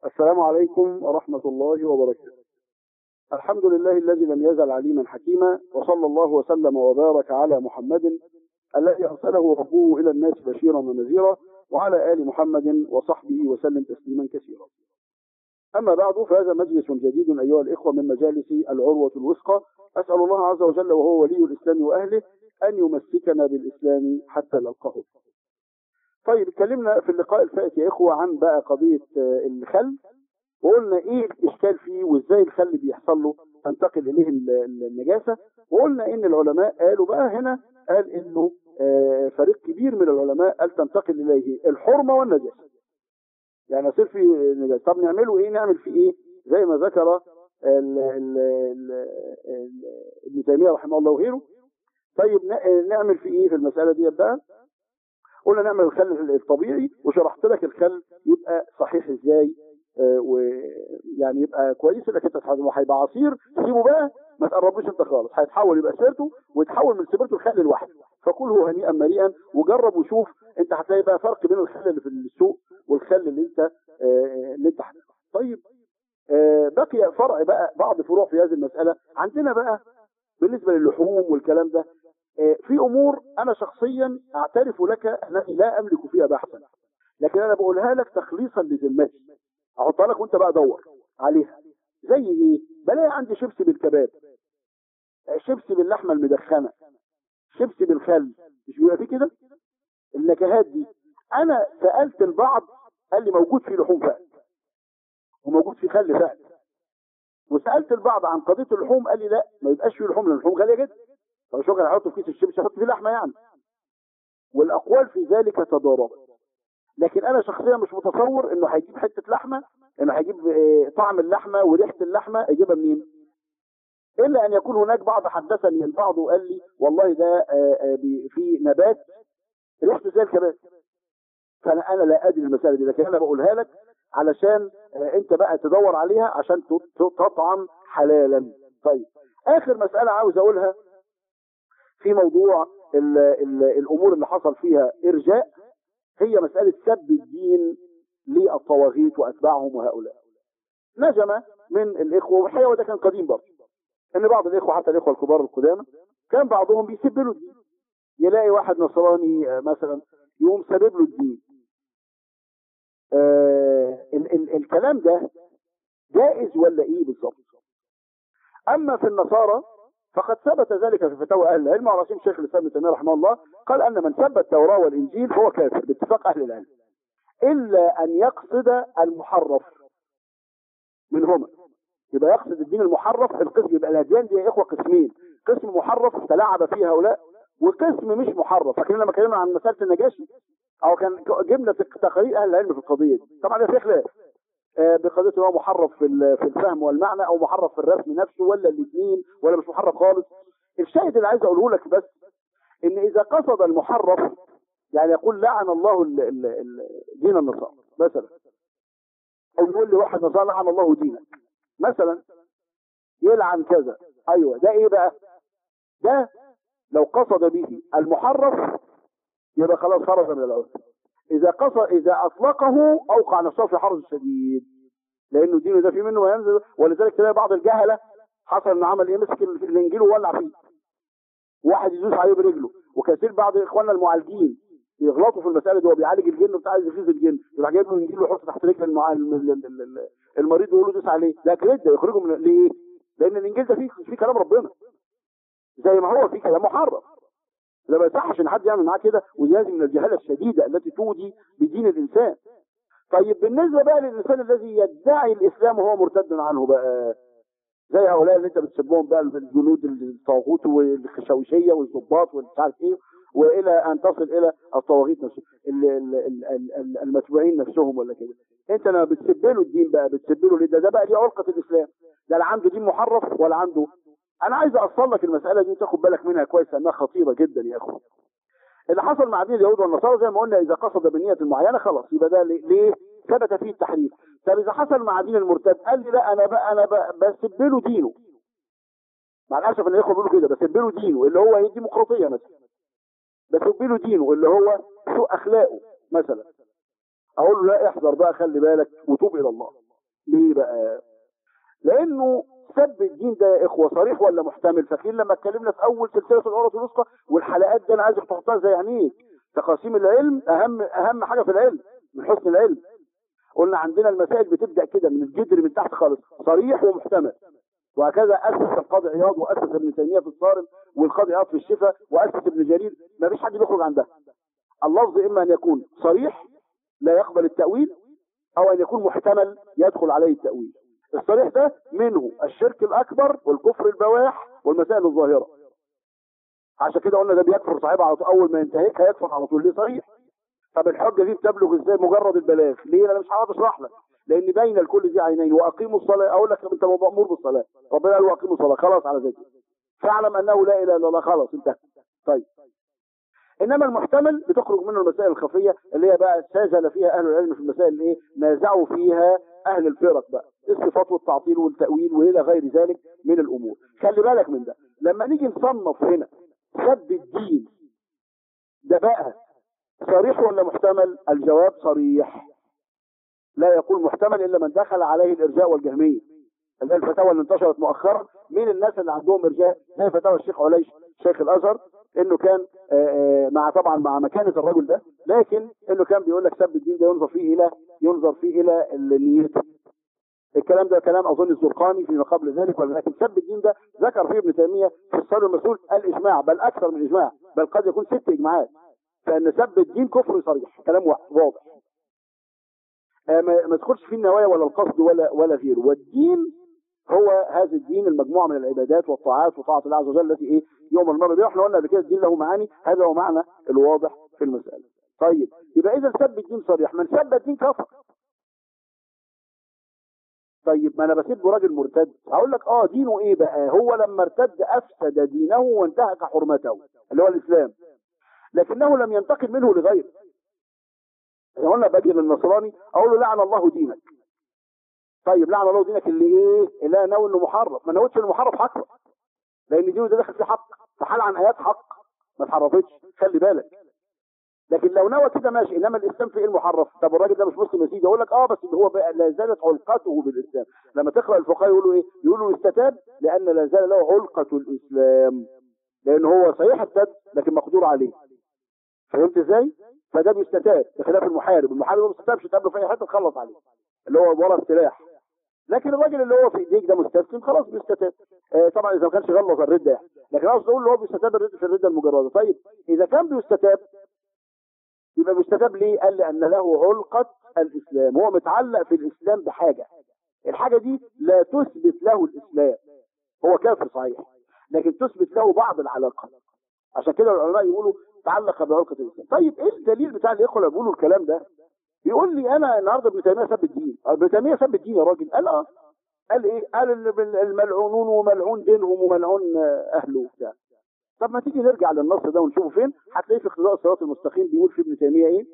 السلام عليكم ورحمة الله وبركاته الحمد لله الذي لم يزل عليما حكيما وصلى الله وسلم وبارك على محمد الذي أرسله ربه إلى الناس بشيرا ونذيرا وعلى آل محمد وصحبه وسلم تسليما كثيرا أما بعد فهذا مجلس جديد أيها الإخوة من مجالس العروة الوثقى أسأل الله عز وجل وهو ولي الإسلام وأهله أن يمسكنا بالإسلام حتى نلقاه طيب اتكلمنا في اللقاء الفائت يا إخوة عن بقى قضية آه، الخل وقلنا إيه الإشكال فيه وإزاي الخل بيحصل له تنتقل إليه ال- ال- النجاسة وقلنا إن العلماء قالوا بقى هنا قال إنه آه، فريق كبير من العلماء قال تنتقل إليه الحرمة والنجاسة يعني يصير في نجاسة طب نعمله إيه نعمل فيه إيه زي ما ذكر ال- ال- ال- ال- ابن تيمية رحمه الله وغيره طيب ن- نعمل فيه إيه في المسألة دي بقى قلنا نعمل الخل الطبيعي وشرحت لك الخل يبقى صحيح ازاي آه، ويعني يبقى كويس انك انت تحضره هيبقى عصير سيبه بقى ما تقربوش انت خالص هيتحول يبقى سيرته ويتحول من سيرته الخل لوحده فكله هنيئا مريئا وجرب وشوف انت هتلاقي بقى فرق بين الخل اللي في السوق والخل اللي انت آه، اللي انت حاطه. طيب آه، بقي فرع بقى بعض فروع في هذه المسألة عندنا بقى بالنسبة للحوم والكلام ده آه، في امور انا شخصيا اعترف لك انني لا املك فيها بحثا لكن انا بقولها لك تخليصا لذمتي احطها لك وانت بقى دور عليها زي ايه بلاقي عندي شيبسي بالكباب آه، شيبسي باللحمه المدخنه شيبسي بالخل مش بيبقى فيه كده النكهات دي انا سالت البعض قال لي موجود فيه لحوم فعلا وموجود فيه خل فعلا وسالت البعض عن قضيه اللحوم قال لي لا ما يبقاش فيه لحوم لان اللحوم غاليه جدا طب شو كان هحطه في كيس الشيبسي احط فيه لحمه يعني والاقوال في ذلك تضاربت لكن انا شخصيا مش متصور انه هيجيب حته لحمه انه هيجيب آه، طعم اللحمه وريحه اللحمه يجيبها منين الا ان يكون هناك بعض حدثني البعض وقال لي والله ده آه، آه، بي- في نبات ريحته زي الكباب فانا انا لا ادري المساله دي لكن انا بقولها لك علشان آه، انت بقى تدور عليها عشان ت- ت- تطعم حلالا طيب اخر مساله عاوز اقولها في موضوع ال ال الامور اللي حصل فيها ارجاء هي مساله سب الدين للطواغيت واتباعهم وهؤلاء نجم من الاخوه والحقيقه وده كان قديم برضه ان بعض الاخوه حتى الاخوه الكبار القدامى كان بعضهم بيسب له الدين يلاقي واحد نصراني آه، مثلا يقوم سبب له الدين آه ال ال الكلام ده جائز ولا ايه بالظبط اما في النصارى فقد ثبت ذلك في فتاوى اهل العلم على رسول شيخ الاسلام ابن تيميه رحمه الله قال ان من سب التوراه والانجيل هو كافر باتفاق اهل العلم الا ان يقصد المحرف منهما يبقى يقصد الدين المحرف في القسم يبقى الاديان دي يا اخوه قسمين قسم محرف تلاعب فيه هؤلاء وقسم مش محرف فاكرين لما اتكلمنا عن مساله النجاشي او كان جبنا تقارير اهل العلم في القضيه دي طبعا ده في خلاف آه، بقضيه ان هو محرف في ال- في الفهم والمعنى او محرف في الرسم نفسه ولا الاثنين ولا مش محرف خالص الشاهد اللي عايز اقوله لك بس ان اذا قصد المحرف يعني يقول لعن الله ال- ال- ال- دين النصارى مثلا او يقول لي واحد نصارى لعن الله دينك مثلا يلعن كذا ايوه ده ايه بقى ده لو قصد به المحرف يبقى خلاص خرج من العذر اذا قصد اذا اطلقه اوقع نفسه في حرج شديد لانه دينه ده في منه وينزل ولذلك تلاقي بعض الجهله حصل انه عمل ايه مسك ال- الانجيل وولع فيه واحد يدوس عليه برجله وكثير بعض اخواننا المعالجين يغلطوا في المساله دي هو بيعالج الجن وبتاع عايز يغيظ الجن يروح جايب له انجيل ويحطه تحت رجل المع... ال- ال- ال- ال- المريض ويقول له دوس عليه لا كده يخرجه من ليه؟ لان الانجيل ده فيه فيه كلام ربنا زي ما هو فيه كلام محرف ده ما يصحش ان حد يعمل معاه كده ولازم من الجهاله الشديده التي تودي بدين الانسان طيب بالنسبه بقى للانسان الذي يدعي الاسلام وهو مرتد عنه بقى زي هؤلاء اللي انت بتسبهم بقى الجنود الطاغوت والخشوشيه والضباط والمش عارف ايه والى ان تصل الى الطواغيت نفسه ال- ال- ال- ال- ال- المتبوعين نفسهم ولا كده انت لما بتسب له الدين بقى بتسب له ليه ده ده بقى دي علقه الاسلام ده لا عنده دين محرف ولا عنده انا عايز اوصل لك المساله دي وتاخد بالك منها كويس لانها خطيره جدا يا اخوان اللي حصل مع دين اليهود والنصارى زي ما قلنا اذا قصد بنيه معينه خلاص يبقى ده ليه- ليه ثبت فيه التحريف طب اذا حصل مع دين المرتد قال لي لا انا بقى انا بقى بسب له دينه مع الاسف ان الاخوه بيقولوا كده بسب له دينه اللي هو ايه الديمقراطيه مثلا بسب له دينه اللي هو سوء اخلاقه مثلا اقول له لا احذر بقى خلي بالك وتوب الى الله ليه بقى لانه سب الدين ده يا اخوه صريح ولا محتمل فاكرين لما اتكلمنا في اول سلسله العروه الوثقى والحلقات دي انا عايزك تحطها زي عينيك تقاسيم العلم اهم اهم حاجه في العلم من حسن العلم قلنا عندنا المسائل بتبدا كده من الجدر من تحت خالص صريح ومحتمل وهكذا اسس القاضي عياض واسس ابن تيميه في الصارم والقاضي عياض في الشفاء واسس ابن جرير ما فيش حد بيخرج عن ده اللفظ اما ان يكون صريح لا يقبل التاويل او ان يكون محتمل يدخل عليه التاويل الصريح ده منه الشرك الاكبر والكفر البواح والمسائل الظاهره عشان كده قلنا ده بيكفر صاحبها على طول اول ما ينتهكها يكفر على طول ليه صريح طب الحجه دي بتبلغ ازاي مجرد البلاغ ليه انا مش هقعد اشرح لك لان بين الكل ذي عينين واقيموا الصلاه اقول لك انت مامور بالصلاه ربنا قال واقيموا الصلاه خلاص على ذلك فاعلم انه لا اله الا الله خلاص انتهى طيب انما المحتمل بتخرج منه المسائل الخفيه اللي هي بقى ساجل فيها اهل العلم في المسائل اللي ايه نازعوا فيها اهل الفرق بقى الصفات والتعطيل والتاويل والى غير ذلك من الامور خلي بالك من ده لما نيجي نصنف هنا سب الدين ده بقى صريح ولا محتمل الجواب صريح لا يقول محتمل الا من دخل عليه الارجاء والجهميه اللي هي الفتاوى اللي انتشرت مؤخرا من الناس اللي عندهم ارجاء زي فتاوى الشيخ عليش شيخ الازهر انه كان آآ آآ مع طبعا مع مكانه الرجل ده لكن انه كان بيقول لك سب الدين ده ينظر فيه الى ينظر فيه الى نيته الكلام ده كلام اظن الزرقاني فيما قبل ذلك ولكن سب الدين ده ذكر فيه ابن تيميه في الصلاه المسؤول الاجماع بل اكثر من اجماع بل قد يكون ست اجماعات فان سب الدين كفر صريح كلام واضح آه ما تدخلش فيه النوايا ولا القصد ولا ولا غيره والدين هو هذا الدين المجموعه من العبادات والطاعات وطاعه الله عز وجل التي ايه يوم المر بها احنا قلنا قبل كده الدين له معاني هذا هو معنى الواضح في المساله طيب يبقى اذا سب الدين صريح من سب الدين كفر طيب ما انا بسيب راجل مرتد هقول لك اه دينه ايه بقى هو لما ارتد افسد دينه وانتهك حرمته اللي هو الاسلام لكنه لم ينتقم منه لغيره يعني قلنا باجي للنصراني اقول له لعن الله دينك طيب لعن الله دينك اللي ايه اللي انا ناوي انه محرف ما نويتش انه محرف حقه لان دينه ده داخل فيه حق فحال عن ايات حق ما اتحرفتش خلي بالك لكن لو نوى كده ماشي انما الاسلام في ايه المحرف طب الراجل ده مش مسلم يا سيدي اقول لك اه بس هو بقى لا زالت علقته بالاسلام لما تقرا الفقهاء يقولوا ايه يقولوا استتاب لان لا زال له علقه الاسلام لان هو صحيح ارتد لكن مقدور عليه فهمت ازاي فده بيستتاب بخلاف المحارب المحارب ما بيستتابش تقابله في اي حته تخلص عليه اللي هو ورا السلاح لكن الراجل اللي هو في ايديك ده مستسلم خلاص بيستتاب آه طبعا اذا ما كانش غلظ الرده يعني لكن اقصد اقول اللي هو بيستتاب الرده في الرده المجرده طيب اذا كان بيستتاب يبقى بيستتاب ليه قال لان له علقه الاسلام هو متعلق في الاسلام بحاجه الحاجه دي لا تثبت له الاسلام هو كافر صحيح لكن تثبت له بعض العلاقه عشان كده العلماء يقولوا تعلق بعلقه الاسلام طيب ايه الدليل بتاع اللي يدخل يقولوا الكلام ده يقول لي انا النهارده ابن تيميه سب الدين ابن تيميه سب الدين يا راجل قال اه قال ايه قال الملعونون وملعون دينهم وملعون اهله وبتاع طب ما تيجي نرجع للنص ده ونشوفه فين هتلاقيه في اقتضاء الصراط المستقيم بيقول في ابن تيميه ايه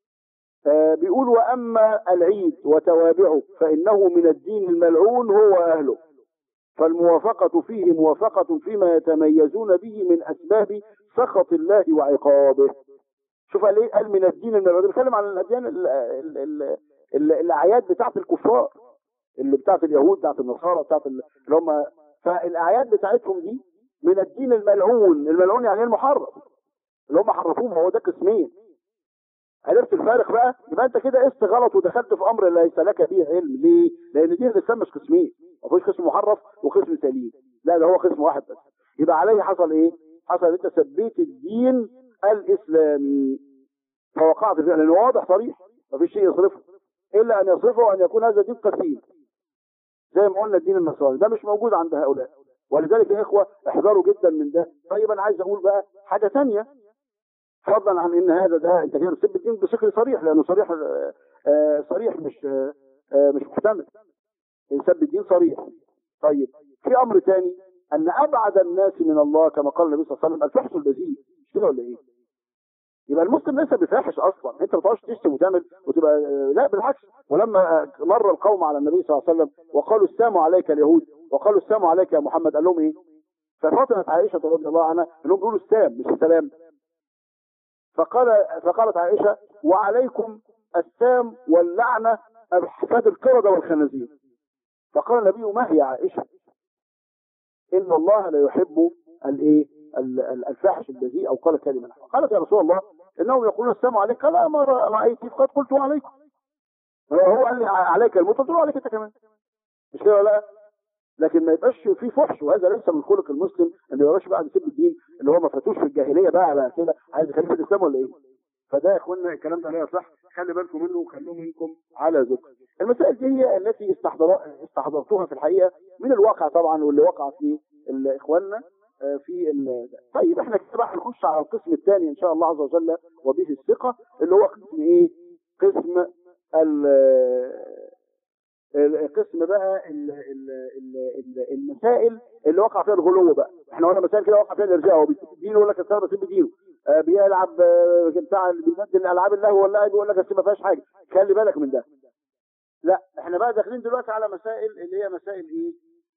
آه بيقول واما العيد وتوابعه فانه من الدين الملعون هو اهله فالموافقة فيه موافقة فيما يتميزون به من أسباب سخط الله وعقابه شوف قال ايه قال من الدين الملعون بيتكلم عن الأديان ال ال ال ال الأعياد بتاعت الكفار اللي بتاعت اليهود بتاعت النصارى بتاعت اللي هم فالأعياد بتاعتهم دي من الدين الملعون الملعون يعني المحرم اللي هم حرفوه ما هو ده قسمين عرفت الفارق بقى يبقى انت كده قست غلط ودخلت في امر ليس لك به علم ليه لان دين الاسلام مش قسمين ما فيش قسم محرف وقسم سليم لا ده هو قسم واحد بس يبقى عليه حصل ايه حصل انت سبيت الدين الاسلامي فوقعت فيه لانه واضح صريح ما فيش شيء يصرفه الا ان يصرفه ان يكون هذا دين قسيم زي ما قلنا الدين النصراني ده مش موجود عند هؤلاء ولذلك يا اخوه احذروا جدا من ده طيب انا عايز اقول بقى حاجه ثانيه فضلا عن ان هذا ده انت كده بتسب الدين بشكل صريح لانه صريح آه صريح مش آه مش محتمل سب الدين صريح طيب في امر ثاني ان ابعد الناس من الله كما قال النبي صلى الله عليه وسلم الفحش البذيء مش كده ولا ايه؟ يبقى المسلم ليس بفاحش اصلا انت ما تقعدش تشتم وتعمل وتبقى آه لا بالعكس ولما مر القوم على النبي صلى الله عليه وسلم وقالوا السلام عليك اليهود وقالوا السلام عليك يا محمد قال لهم ايه؟ ففاطمه عائشه رضي الله عنها انهم بيقولوا السلام مش السلام فقال فقالت عائشه وعليكم السام واللعنه احفاد القرده والخنازير فقال النبي ما هي عائشة إن الله لا يحب الإيه ال- ال- الفاحش البذيء أو قال كلمة نحوها. قالت يا رسول الله إنهم يقولون السلام عليك قال ما رأيت قد قلت عليكم هو قال لي عليك الموت قلت له عليك أنت كمان مش كده ولا لا لكن ما يبقاش في فحش وهذا ليس من خلق المسلم اللي ما يبقاش بعد يسيب الدين اللي هو ما فاتوش في الجاهليه بقى بقى كده عايز يخليه في الاسلام ولا ايه؟ فده يا اخوانا الكلام ده لا يصح خلي بالكم منه وخلوه منكم على ذكر. المسائل دي هي التي استحضر استحضرتوها في الحقيقه من الواقع طبعا واللي وقع في ال- اخواننا آه، في ال- طيب احنا كده بقى هنخش على القسم الثاني ان شاء الله عز وجل وبه الثقه اللي هو قسم ايه؟ قسم ال- القسم بقى ال ال ال ال المسائل اللي وقع فيها الغلو بقى احنا قلنا مسائل كده وقع فيها الارجاء هو بيسيب دينه يقول لك السلام بسيب دينه آه بيلعب آه بتاع بيبدل العاب اللهو واللعب يقول لك السلام ما فيهاش حاجه خلي بالك من ده لا احنا بقى داخلين دلوقتي على مسائل اللي هي مسائل ايه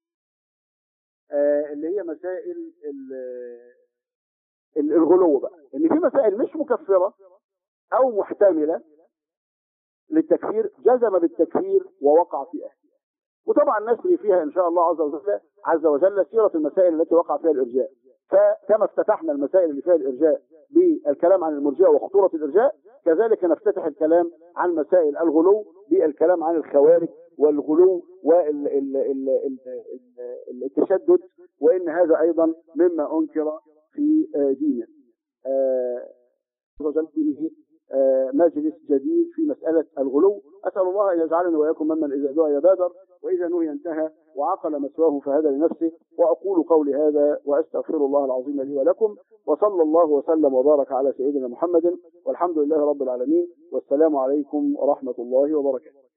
آه اللي هي مسائل ال- ال- الغلو بقى ان في مسائل مش مكفره او محتمله للتكفير جزم بالتكفير ووقع في أهله وطبعا نسري فيها إن شاء الله عز وجل عز وجل سيرة المسائل التي وقع فيها الإرجاء فكما افتتحنا المسائل اللي فيها الإرجاء بالكلام عن المرجئة وخطورة الإرجاء كذلك نفتتح الكلام عن مسائل الغلو بالكلام عن الخوارج والغلو والتشدد وإن هذا أيضا مما أنكر في آه، دينه آه، عز وجل فيه آه، مجلس جديد في مسألة الغلو أسأل الله أن يجعلني وإياكم ممن إذا دعي بادر وإذا نهي انتهى وعقل مسواه فهذا لنفسه وأقول قولي هذا وأستغفر الله العظيم لي ولكم وصلى الله وسلم وبارك على سيدنا محمد والحمد لله رب العالمين والسلام عليكم ورحمة الله وبركاته